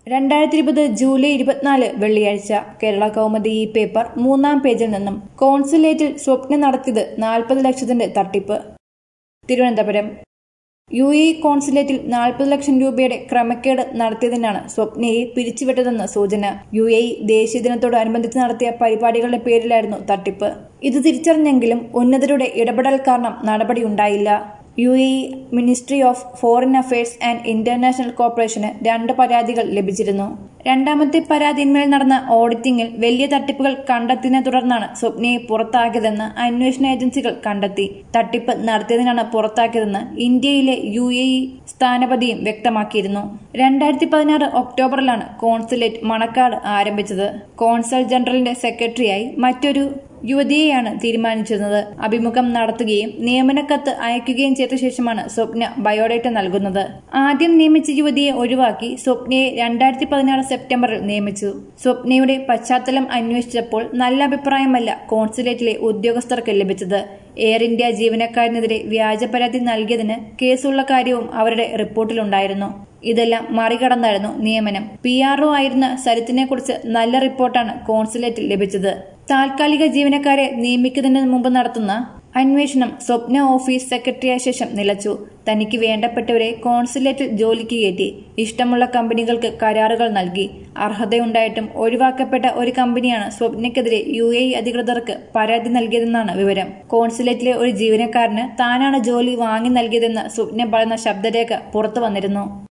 രണ്ടായിരത്തി ഇരുപത് ജൂലൈ ഇരുപത്തിനാല് വെള്ളിയാഴ്ച കേരള കൗമുദി ഈ പേപ്പർ മൂന്നാം പേജിൽ നിന്നും കോൺസുലേറ്റിൽ സ്വപ്നം നടത്തിയത് നാൽപ്പത് ലക്ഷത്തിന്റെ തട്ടിപ്പ് തിരുവനന്തപുരം യു എ കോൺസുലേറ്റിൽ നാൽപ്പത് ലക്ഷം രൂപയുടെ ക്രമക്കേട് നടത്തിയതിനാണ് സ്വപ്നയെ പിരിച്ചുവിട്ടതെന്ന് സൂചന യു എ ദേശീയ ദിനത്തോടനുബന്ധിച്ച് നടത്തിയ പരിപാടികളുടെ പേരിലായിരുന്നു തട്ടിപ്പ് ഇത് തിരിച്ചറിഞ്ഞെങ്കിലും ഉന്നതരുടെ ഇടപെടൽ കാരണം നടപടിയുണ്ടായില്ല U A ministry of foreign affairs and international കോർപ്പറേഷന് രണ്ട് പരാതികൾ ലഭിച്ചിരുന്നു രണ്ടാമത്തെ പരാതിന്മേൽ നടന്ന ഓഡിറ്റിംഗിൽ വലിയ തട്ടിപ്പുകൾ കണ്ടെത്തിയതിനെ തുടർന്നാണ് സ്വപ്നയെ പുറത്താക്കിയതെന്ന് അന്വേഷണ ഏജൻസികൾ കണ്ടെത്തി തട്ടിപ്പ് നടത്തിയതിനാണ് പുറത്താക്കിയതെന്ന് ഇന്ത്യയിലെ യു എ ഇ സ്ഥാനപതിയും വ്യക്തമാക്കിയിരുന്നു രണ്ടായിരത്തി പതിനാറ് ഒക്ടോബറിലാണ് കോൺസുലേറ്റ് മണക്കാട് ആരംഭിച്ചത് കോൺസൽ ജനറലിന്റെ സെക്രട്ടറിയായി മറ്റൊരു യുവതിയെയാണ് തീരുമാനിച്ചിരുന്നത് അഭിമുഖം നടത്തുകയും നിയമനക്കത്ത് അയക്കുകയും ചെയ്ത ശേഷമാണ് സ്വപ്ന ബയോഡേറ്റ നൽകുന്നത് ആദ്യം നിയമിച്ച യുവതിയെ ഒഴിവാക്കി സ്വപ്നയെ രണ്ടായിരത്തി പതിനാറ് സെപ്റ്റംബറിൽ നിയമിച്ചു സ്വപ്നയുടെ പശ്ചാത്തലം അന്വേഷിച്ചപ്പോൾ നല്ല അഭിപ്രായമല്ല കോൺസുലേറ്റിലെ ഉദ്യോഗസ്ഥർക്ക് ലഭിച്ചത് എയർ ഇന്ത്യ ജീവനക്കാരനെതിരെ വ്യാജ പരാതി നൽകിയതിന് കേസുള്ള കാര്യവും അവരുടെ റിപ്പോർട്ടിലുണ്ടായിരുന്നു ഇതെല്ലാം മറികടന്നായിരുന്നു നിയമനം പി ആർ ഒ ആയിരുന്ന സരിത്തിനെ കുറിച്ച് നല്ല റിപ്പോർട്ടാണ് കോൺസുലേറ്റിൽ ലഭിച്ചത് താൽക്കാലിക ജീവനക്കാരെ നിയമിക്കുന്നതിന് മുമ്പ് നടത്തുന്ന അന്വേഷണം സ്വപ്ന ഓഫീസ് സെക്രട്ടറിയായ ശേഷം നിലച്ചു തനിക്ക് വേണ്ടപ്പെട്ടവരെ കോൺസുലേറ്റിൽ ജോലിക്ക് കയറ്റി ഇഷ്ടമുള്ള കമ്പനികൾക്ക് കരാറുകൾ നൽകി അർഹതയുണ്ടായിട്ടും ഒഴിവാക്കപ്പെട്ട ഒരു കമ്പനിയാണ് സ്വപ്നയ്ക്കെതിരെ യു എ അധികൃതർക്ക് പരാതി നൽകിയതെന്നാണ് വിവരം കോൺസുലേറ്റിലെ ഒരു ജീവനക്കാരന് താനാണ് ജോലി വാങ്ങി നൽകിയതെന്ന് സ്വപ്ന പറയുന്ന ശബ്ദരേഖ പുറത്തു വന്നിരുന്നു